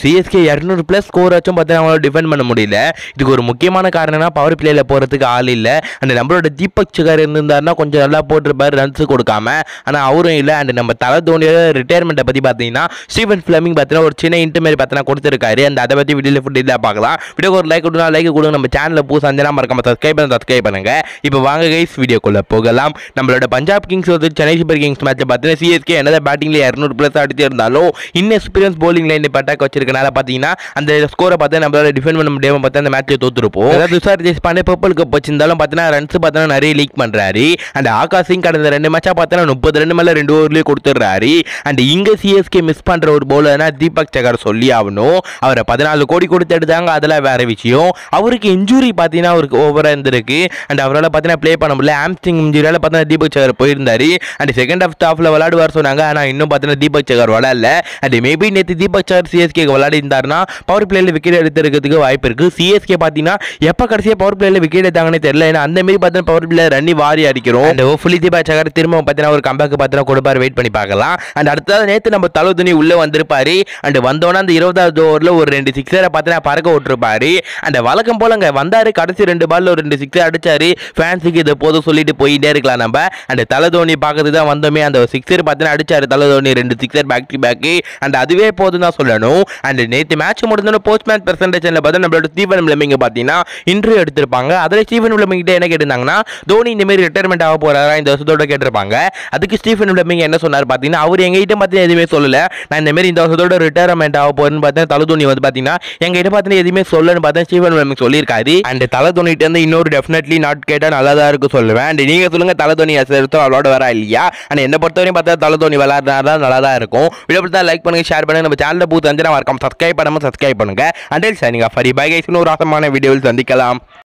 CSK இரநூறு plus score வச்சும் பார்த்தீங்கன்னா அவங்களால டிஃபெண்ட் பண்ண முடியல இதுக்கு ஒரு முக்கியமான காரணம்னா பவர் பிளேயில் போகிறதுக்கு ஆள் இல்லை அண்ட் நம்மளோட தீபக் சிகார் இருந்திருந்தாருன்னா கொஞ்சம் நல்லா போட்டிருப்பாரு ரன்ஸ் கொடுக்காம ஆனால் அவரும் இல்லை அண்ட் நம்ம தலை தோனியோட ரிட்டையர்மெண்ட்டை பற்றி பார்த்தீங்கன்னா ஸ்டீவன் ஃபிளமிங் பார்த்தீங்கன்னா ஒரு சின்ன இன்ட்டு மாதிரி பார்த்தீங்கன்னா கொடுத்துருக்காரு அந்த அதை பற்றி வீடியோவில் ஃபுட் இதாக பார்க்கலாம் வீடியோக்கு ஒரு லைக் கொடுங்க லைக் கொடுங்க நம்ம சேனலில் பூ சஞ்சனா மறக்காம சப்ஸ்கிரைப் பண்ண சப்ஸ்கிரைப் பண்ணுங்க இப்போ வாங்க கைஸ் வீடியோக்குள்ளே போகலாம் நம்மளோட பஞ்சாப் கிங்ஸ் வந்து சென்னை சூப்பர் கிங்ஸ் மேட்ச்சில் பார்த்தீங்கன்னா சிஎஸ்கே என்னதான் பேட்டிங்கில் இரநூறு ப்ளஸ் அடிச்சு இருந்தாலும் இன்னும் எக்ஸ்பீரியன்ஸ் bowling லைன் இப்போ அட்டாக் வச்சிருக்கனால பார்த்தீங்கன்னா அந்த ஸ்கோரை பார்த்து நம்மளால டிஃபெண்ட் பண்ண முடியாமல் பார்த்தா அந்த மேட்ச்சை தோத்துருப்போம் அதாவது துஷார் தேஷ்பாண்டே பர்பிள் கப் வச்சிருந்தாலும் பார்த்தீங்கன்னா ரன்ஸ் பார்த்தீங்கன்னா நிறைய லீக் பண்ணுறாரு அண்ட் ஆகாஷ் சிங் கடந்த ரெண்டு மேட்சாக பார்த்தீங்கன்னா முப்பது ரெண்டு மேலே ரெண்டு ஓவர்லேயே கொடுத்துட்றாரு அண்ட் இங்கே சிஎஸ்கே மிஸ் பண்ணுற ஒரு பவுலர்னா தீபக் சகர் சொல்லி ஆகணும் அவரை பதினாலு கோடி கொடுத்து எடுத்தாங்க அதெல்லாம் வேற விஷயம் அவருக்கு இன்ஜுரி பார்த்தீங்கன்னா அவருக்கு ஓவராக இருந்திருக்கு அண்ட் அவரால் பார்த்தீங்கன்னா ப்ளே பண்ண முடியல ஆம்ஸ்டிங் இன்ஜுரியால் பார்த்தீங்கன்னா தீபக் சகர் போயிருந்தாரு அண்ட் செகண்ட் ஆஃப் ஸ்டாஃபில் விளையாடுவார் சொன்னாங்க ஆனால் இன்னும் பார்த்தீங்கன்னா தீபக் சகர் விளையாடல அண்ட் மேபி நேற்று தீபக் சகர் சிஎஸ்கே விளையாடி இருந்தாருன்னா பவர் பிளேயில் விக்கெட் எடுத்துறதுக்கு வாய்ப்பு இருக்குது சிஎஸ்கே பார்த்தீங்கன்னா எப்போ கடைசியாக பவர் பிளேயில் விக்கெட் எடுத்தாங்கன்னு தெரியல ஏன்னா அந்த மாதிரி பார்த்தீங்கன்னா பவர் பிளேயர் ரன்னி வாரி அடிக்கிறோம் அண்ட் ஹோப்ஃபுல்லி தீபக் சகர் திரும்ப பார்த்தீங்கன்னா ஒரு கம்பேக் பார்த்தீங்கன்னா கொடுப்பாரு வெயிட் பண்ணி பார்க்கலாம் அண்ட் அடுத்தது நேற்று நம்ம தலதுணி உள்ளே வந்திருப்பாரு அண்ட் வந்தோன்னா அந்த இருபதாவது ஓவரில் ஒரு ரெண்டு சிக்ஸரை பார்த்தீங்கன்னா பறக்க விட்டுருப்பாரு அண்ட் வழக்கம் போல அங்கே வந்தாரு கடைசி ரெண்டு பால்ல ஒரு ரெண்டு சிக்ஸர் அடிச்சாரு ஃபேன்ஸுக்கு இதை போதும் சொல்லிட்டு போயிட்டே இருக்கலாம் நம்ம அண்ட் தலை தோனி பார்க்கறதுக்கு தான் வந்தோமே அந்த சிக்ஸர் பார்த்தீங்கன்னா அடிச்சாரு தலை தோனி ரெண்டு sixer back to back and அதுவே போதும் தான் சொல்லணும் அண்ட் நேற்று மேட்ச் முடிஞ்சோன்னு போஸ்ட் மேட்ச் பிரசன்டேஷனில் பார்த்தா நம்மளோட ஸ்டீவன் பிளமிங்க பார்த்தீங்கன்னா இன்டர்வியூ எடுத்திருப்பாங்க அதில் ஸ்டீவன் பிளமிங் கிட்ட என்ன கேட்டிருந்தாங்கன்னா தோனி இந்த மாதிரி ரிட்டையர்மெண்ட் ஆக போறாரா இந்த வருஷத்தோட கேட்டிருப்பாங்க அதுக்கு ஸ்டீஃபன் பிளமிங் என்ன சொன்னார் பார்த்தீங்கன்னா அவர் எங்ககிட்ட பார்த்தீங்கன்னா எதுவுமே சொல்லல நான் இந்த மாதிரி இந்த வருஷத்தோட ரிட்டையர்மெண்ட் ஆக போறேன்னு பார்த்தா தலை தோனி வந்து பார்த்தீங்கன்னா எங்ககிட்ட பார்த்தீங்கன்னா எதுவுமே சொல்லன்னு பார்த்தா ஸ்டீஃபன் பிளமிங் சொல்லியிருக்காரு அண்ட் தலை தோனிட்டு இருந்து இன்னொரு டெஃபினெட்லி நாட் கேட்டால் நல்லா தான் இருக்கும் சொல்லுவேன் அண்ட் நீங்கள் சொல்லுங்க தலை தோனி எடுத்தோம் அவளோட வரா இல்லையா அண்ட் என்ன பொறுத்தவரையும் பார்த்தா தலை தோனி விளாட்றதா தான் நல்லா தான் இருக்கும் வீடியோ பார்த்தா லைக் பண்ணுங்க ஷேர் பண்ணுங்க நம்ம சேனலில் பூத்து வந்து மறக்காம சப்ஸ்கிரைப் பண்ணாமல் சப்ஸ்கிரைப் பண்ணுங்க until shining of fury bye guys ஒரு ஆசமான வீடியோவில் சந்திக்கலாம்